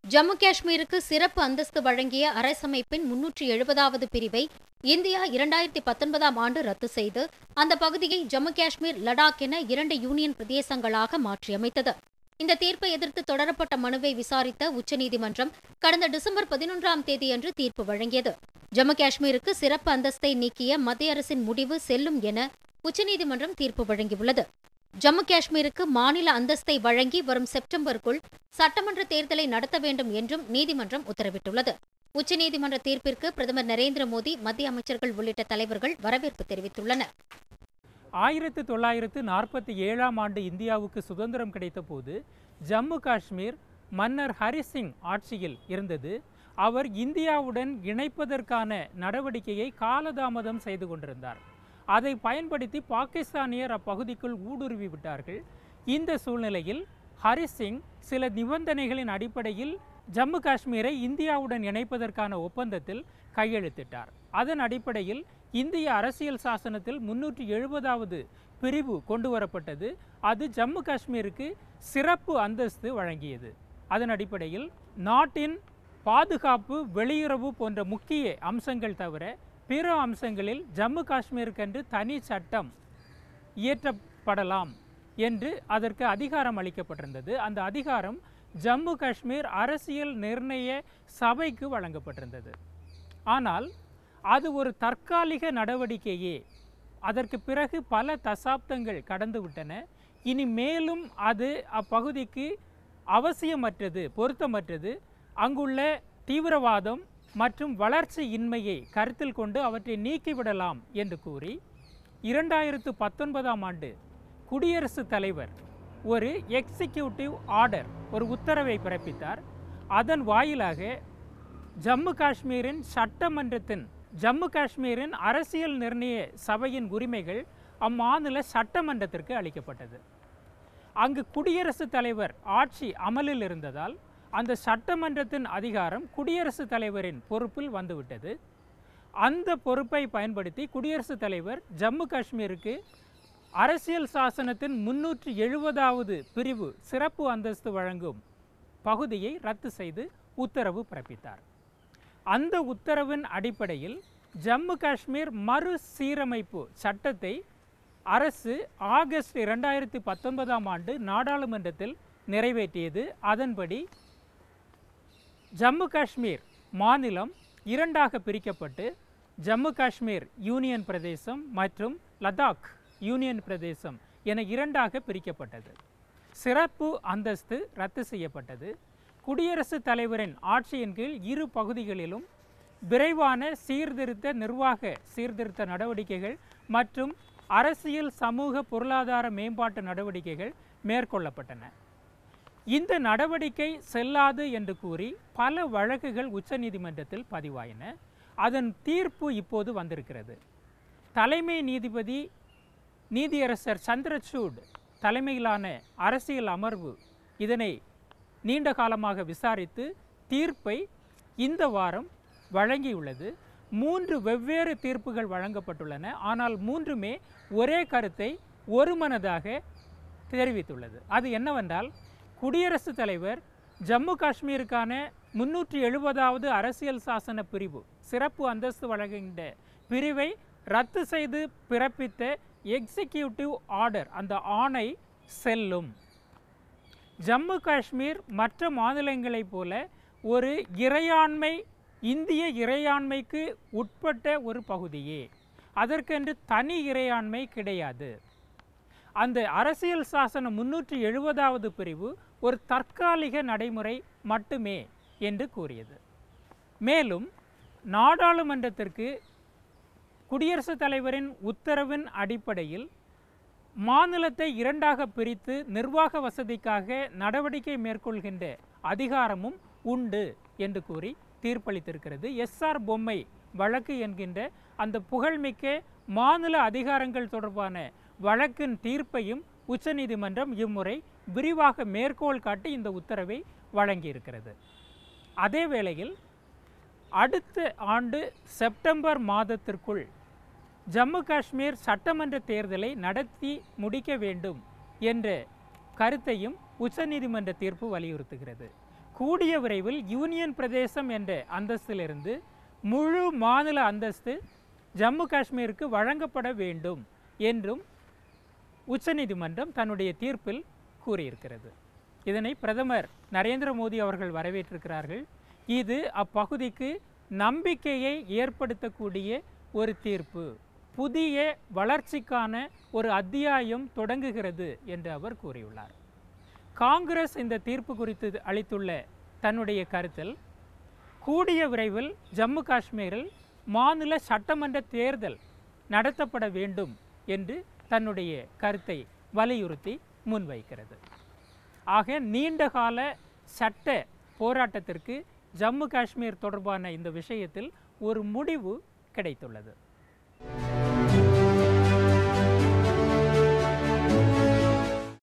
ஜம்மு காஷ்மீருக்கு சிறப்பு அந்தஸ்து வழங்கிய அரசமைப்பின் முன்னூற்றி எழுபதாவது பிரிவை இந்தியா இரண்டாயிரத்தி பத்தொன்பதாம் ஆண்டு ரத்து செய்து அந்த பகுதியை ஜம்மு காஷ்மீர் லடாக் என இரண்டு யூனியன் பிரதேசங்களாக மாற்றியமைத்தது இந்த தீர்ப்பை எதிர்த்து தொடரப்பட்ட மனுவை விசாரித்த உச்சநீதிமன்றம் கடந்த டிசம்பர் பதினொன்றாம் தேதியன்று தீர்ப்பு வழங்கியது ஜம்மு காஷ்மீருக்கு சிறப்பு அந்தஸ்தை நீக்கிய மத்திய அரசின் முடிவு செல்லும் என உச்சநீதிமன்றம் தீர்ப்பு வழங்கியுள்ளது ஜம்மு காஷ்மீருக்கு மாநில அந்தஸ்தை வழங்கி வரும் செப்டம்பருக்குள் சட்டமன்ற தேர்தலை நடத்த வேண்டும் என்றும் நீதிமன்றம் உத்தரவிட்டுள்ளது உச்சநீதிமன்ற தீர்ப்பிற்கு பிரதமர் நரேந்திர மோடி மத்திய அமைச்சர்கள் உள்ளிட்ட தலைவர்கள் வரவேற்பு தெரிவித்துள்ளனர் ஆயிரத்து தொள்ளாயிரத்து நாற்பத்தி ஏழாம் ஆண்டு இந்தியாவுக்கு சுதந்திரம் கிடைத்தபோது ஜம்மு காஷ்மீர் மன்னர் ஹரி சிங் ஆட்சியில் இருந்தது அவர் இந்தியாவுடன் இணைப்பதற்கான நடவடிக்கையை காலதாமதம் செய்து கொண்டிருந்தார் அதை பயன்படுத்தி பாகிஸ்தானியர் அப்பகுதிக்குள் ஊடுருவி விட்டார்கள் இந்த சூழ்நிலையில் ஹரி சிங் சில நிபந்தனைகளின் அடிப்படையில் ஜம்மு காஷ்மீரை இந்தியாவுடன் இணைப்பதற்கான ஒப்பந்தத்தில் கையெழுத்திட்டார் அதன் அடிப்படையில் இந்திய அரசியல் சாசனத்தில் முன்னூற்றி எழுபதாவது பிரிவு கொண்டு வரப்பட்டது அது ஜம்மு காஷ்மீருக்கு சிறப்பு அந்தஸ்து வழங்கியது அதன் அடிப்படையில் நாட்டின் பாதுகாப்பு வெளியுறவு போன்ற முக்கிய அம்சங்கள் தவிர பிற அம்சங்களில் ஜம்மு காஷ்மீருக்கென்று தனி சட்டம் இயற்றப்படலாம் என்று அதற்கு அதிகாரம் அளிக்கப்பட்டிருந்தது அந்த அதிகாரம் ஜம்மு காஷ்மீர் அரசியல் நிர்ணய சபைக்கு வழங்கப்பட்டிருந்தது ஆனால் அது ஒரு தற்காலிக நடவடிக்கையே அதற்கு பிறகு பல தசாப்தங்கள் கடந்து விட்டன இனி மேலும் அது அப்பகுதிக்கு அவசியமற்றது பொருத்தமற்றது அங்குள்ள தீவிரவாதம் மற்றும் வளர்ச்சி இன்மையை கருத்தில் கொண்டு அவற்றை நீக்கிவிடலாம் என்று கூறி இரண்டாயிரத்து பத்தொன்பதாம் ஆண்டு குடியரசுத் தலைவர் ஒரு எக்ஸிக்யூட்டிவ் ஆர்டர் ஒரு உத்தரவை பிறப்பித்தார் அதன் வாயிலாக ஜம்மு காஷ்மீரின் சட்டமன்றத்தின் ஜம்மு காஷ்மீரின் அரசியல் நிர்ணய சபையின் உரிமைகள் அம்மாநில சட்டமன்றத்திற்கு அளிக்கப்பட்டது அங்கு குடியரசுத் தலைவர் ஆட்சி அமலில் இருந்ததால் அந்த சட்டமன்றத்தின் அதிகாரம் குடியரசுத் தலைவரின் பொறுப்பில் வந்துவிட்டது அந்த பொறுப்பை பயன்படுத்தி குடியரசுத் தலைவர் ஜம்மு காஷ்மீருக்கு அரசியல் சாசனத்தின் முன்னூற்றி எழுபதாவது பிரிவு சிறப்பு அந்தஸ்து வழங்கும் பகுதியை ரத்து செய்து உத்தரவு பிறப்பித்தார் அந்த உத்தரவின் அடிப்படையில் ஜம்மு காஷ்மீர் மறுசீரமைப்பு சட்டத்தை அரசு ஆகஸ்ட் இரண்டாயிரத்தி பத்தொன்பதாம் ஆண்டு நாடாளுமன்றத்தில் நிறைவேற்றியது அதன்படி ஜம்மு காஷ்மீர் மாநிலம் இரண்டாக பிரிக்கப்பட்டு ஜம்மு காஷ்மீர் யூனியன் பிரதேசம் மற்றும் லடாக் யூனியன் பிரதேசம் என இரண்டாக பிரிக்கப்பட்டது சிறப்பு அந்தஸ்து ரத்து செய்யப்பட்டது குடியரசுத் தலைவரின் ஆட்சியின் கீழ் இரு பகுதிகளிலும் விரைவான சீர்திருத்த நிர்வாக சீர்திருத்த நடவடிக்கைகள் மற்றும் அரசியல் சமூக பொருளாதார மேம்பாட்டு நடவடிக்கைகள் மேற்கொள்ளப்பட்டன இந்த நடவடிக்கை செல்லாது என்று கூறி பல வழக்குகள் உச்சநீதிமன்றத்தில் பதிவாயின அதன் தீர்ப்பு இப்போது வந்திருக்கிறது தலைமை நீதிபதி நீதியரசர் சந்திரசூட் தலைமையிலான அரசியல் அமர்வு இதனை நீண்ட காலமாக விசாரித்து தீர்ப்பை இந்த வாரம் வழங்கியுள்ளது மூன்று வெவ்வேறு தீர்ப்புகள் வழங்கப்பட்டுள்ளன ஆனால் மூன்றுமே ஒரே கருத்தை ஒருமனதாக தெரிவித்துள்ளது அது என்னவென்றால் குடியரசுத் தலைவர் ஜம்மு காஷ்மீருக்கான முன்னூற்றி எழுபதாவது அரசியல் சாசன பிரிவு சிறப்பு அந்தஸ்து வழங்குகின்ற பிரிவை ரத்து செய்து பிறப்பித்த எக்ஸிக்யூட்டிவ் ஆர்டர் அந்த ஆணை செல்லும் ஜம்மு காஷ்மீர் மற்ற மாநிலங்களைப் போல ஒரு இறையாண்மை இந்திய இறையாண்மைக்கு உட்பட்ட ஒரு பகுதியே அதற்கென்று தனி இறையாண்மை கிடையாது அந்த அரசியல் சாசனம் முன்னூற்றி எழுபதாவது பிரிவு ஒரு தற்காலிக நடைமுறை மட்டுமே என்று கூறியது மேலும் நாடாளுமன்றத்திற்கு குடியரசுத் தலைவரின் உத்தரவின் அடிப்படையில் மாநிலத்தை இரண்டாக பிரித்து நிர்வாக வசதிக்காக நடவடிக்கை மேற்கொள்கின்ற அதிகாரமும் உண்டு என்று கூறி தீர்ப்பளித்திருக்கிறது எஸ்ஆர் பொம்மை வழக்கு என்கின்ற அந்த புகழ்மிக்க மாநில அதிகாரங்கள் தொடர்பான வழக்கின் தீர்ப்பையும் உச்சநீதிமன்றம் இம்முறை விரிவாக மேற்கோள் காட்டி இந்த உத்தரவை வழங்கியிருக்கிறது அதே வேளையில் அடுத்த ஆண்டு செப்டம்பர் மாதத்திற்குள் ஜம்மு காஷ்மீர் சட்டமன்ற தேர்தலை நடத்தி முடிக்க வேண்டும் என்ற கருத்தையும் உச்சநீதிமன்ற தீர்ப்பு வலியுறுத்துகிறது கூடிய விரைவில் யூனியன் பிரதேசம் என்ற அந்தஸ்திலிருந்து முழு மாநில அந்தஸ்து ஜம்மு காஷ்மீருக்கு வழங்கப்பட வேண்டும் என்றும் உச்சநீதிமன்றம் தன்னுடைய தீர்ப்பில் கூறியிருக்கிறது இதனை பிரதமர் நரேந்திர மோடி அவர்கள் வரவேற்றிருக்கிறார்கள் இது அப்பகுதிக்கு நம்பிக்கையை ஏற்படுத்தக்கூடிய ஒரு தீர்ப்பு புதிய வளர்ச்சிக்கான ஒரு அத்தியாயம் தொடங்குகிறது என்று அவர் கூறியுள்ளார் காங்கிரஸ் இந்த தீர்ப்பு குறித்து அளித்துள்ள தன்னுடைய கருத்தில் கூடிய விரைவில் ஜம்மு காஷ்மீரில் மாநில சட்டமன்ற தேர்தல் நடத்தப்பட வேண்டும் என்று தன்னுடைய கருத்தை வலியுறுத்தி முன்வைக்கிறது ஆக நீண்டகால சட்ட போராட்டத்திற்கு ஜம்மு காஷ்மீர் தொடர்பான இந்த விஷயத்தில் ஒரு முடிவு கிடைத்துள்ளது